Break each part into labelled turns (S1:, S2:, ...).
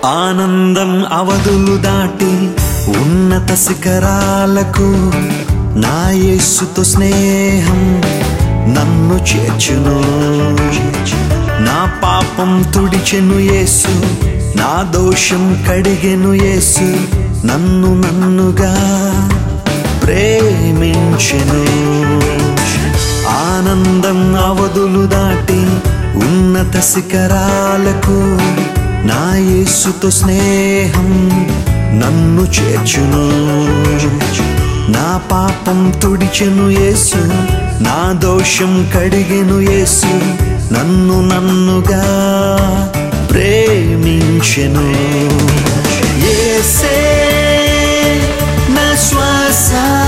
S1: ఆనందం అవధులు దాటి ఉన్నత శిఖరాలకు నా యేసుతో స్నేహం నన్ను చేర్చును నా పాపం తుడిచెను యేసు నా దోషం కడిగెను యేసు నన్ను నన్నుగా ప్రేమించెను ఆనందం అవధులు దాటి ఉన్నత శిఖరాలకు నా యేసుతో స్నేహం నన్ను చేర్చును నా పాపం తుడిచెను యేసు నా దోషం కడిగెను యేసు నన్ను నన్నుగా ప్రేమించెను యేసే నా శ్వాస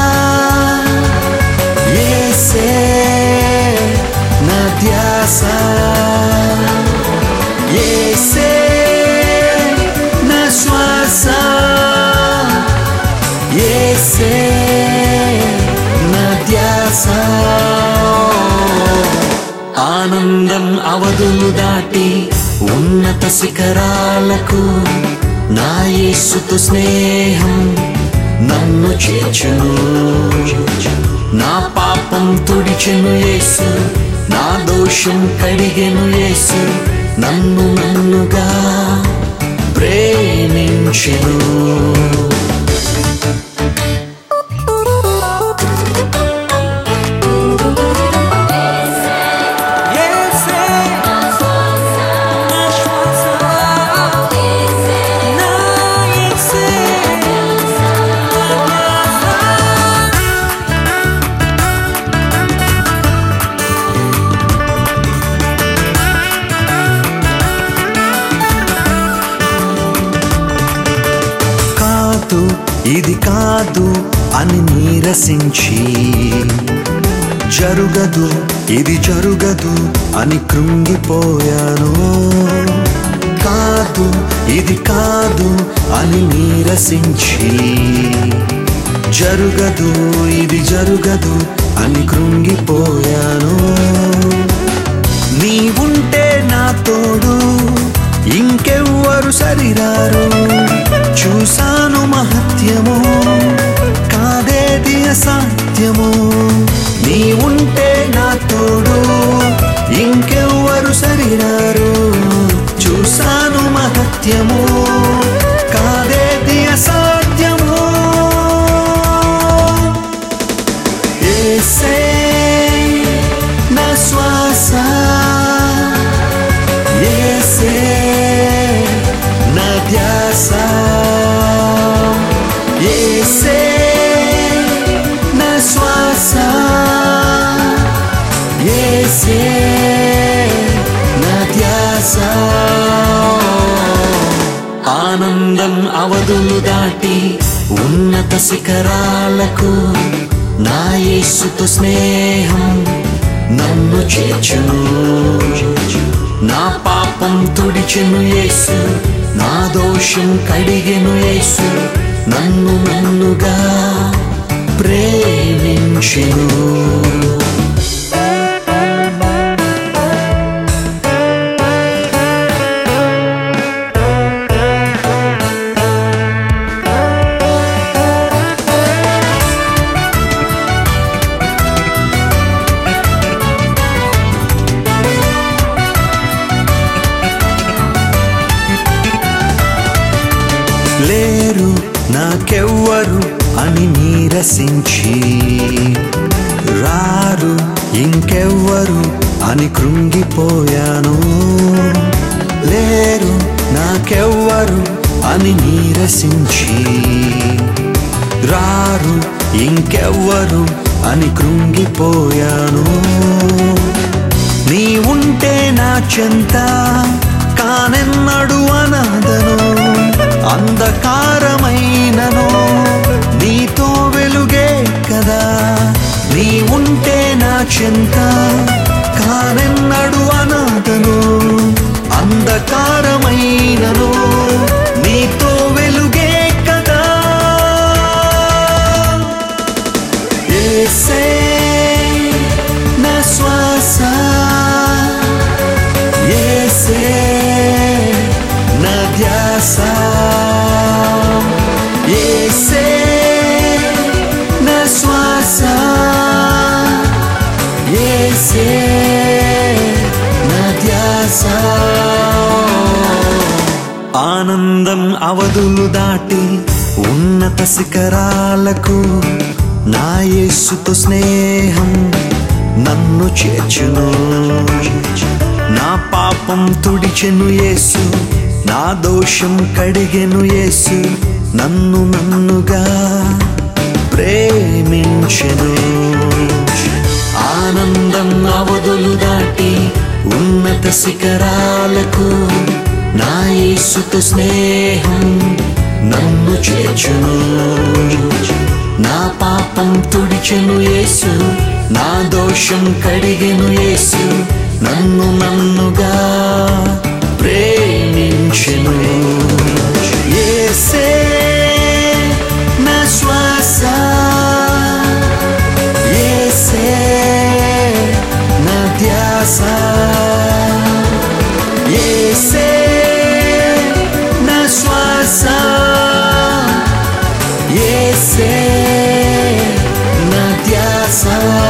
S1: యేసే నా ధ్యాస యేసే నా శ్వాస యేసే నా ధ్యాస ఆనందం అవధులు దాటి ఉన్నత శిఖరాలకు నా యేసుతో స్నేహం నన్ను చేర్చును నా పాపం తుడిచెను యేసు నా దోషం కడిగెను యేసు నన్ను నన్నుగా ప్రేమించెను కాదు ఇది కాదు అని నీరసించి జరుగదు ఇది జరుగదు అని కృంగిపోయాను కాదు ఇది కాదు అని నీరసించి జరుగదు ఇది జరుగదు అని కృంగిపోయాను నీవుంటే నా తోడు ఇంకెవ్వరు సరిరారు చూశాను మహత్యము కాదేది అసాధ్యము నీవుంటే నా తోడు ఇంకెవ్వరు సరిరారు చూశాను మహత్యము కాదేది అసాధ్యము యేసే నా శ్వాస యేసే నా ధ్యాస యేసే నా శ్వాస యేసే నా ధ్యాస ఆనందం అవధులు దాటి ఉన్నత శిఖరాలకు నా యేసుతో స్నేహం నన్ను చేర్చును నా పాపం తుడిచెను యేసు నా దోషం కడిగెను యేసు నన్ను నన్నుగా ప్రేమించెను లేరు నాకెవ్వరు అని నీరసించి రారు ఇంకెవ్వరు అని కృంగిపోయాను లేరు నాకెవ్వరు అని నీరసించి రారు ఇంకెవ్వరు అని కృంగిపోయాను నీ ఉంటే నా చెంత కానెన్నడు అనాదను అంధకారమైనను నీతో వెలుగే కదా నీ ఉంటే నా చెంత కానెన్నడు అనాదను అంధకారమైనను నీతో వెలుగే కదా యేసే నా శ్వాస యేసే నా ధ్యాస ఆనందం అవధులు దాటి ఉన్నత శిఖరాలకు నా యేసుతో స్నేహం నన్ను చేర్చును నా పాపం తుడిచెను యేసు నా దోషం కడిగెను యేసు నన్ను నన్నుగా ప్రేమించెను ఆనందం అవధులు దాటి ఉన్నత శిఖరాలకు నా యేసుతో స్నేహం నన్ను చేర్చును నా పాపం తుడిచెను యేసు నా దోషం కడిగెను యేసు నన్ను నన్నుగా ప్రేమించెను యేసే నా శ్వాస యేసే నా ధ్యాస యేసే నా శ్వాస యేసే నా ధ్యాస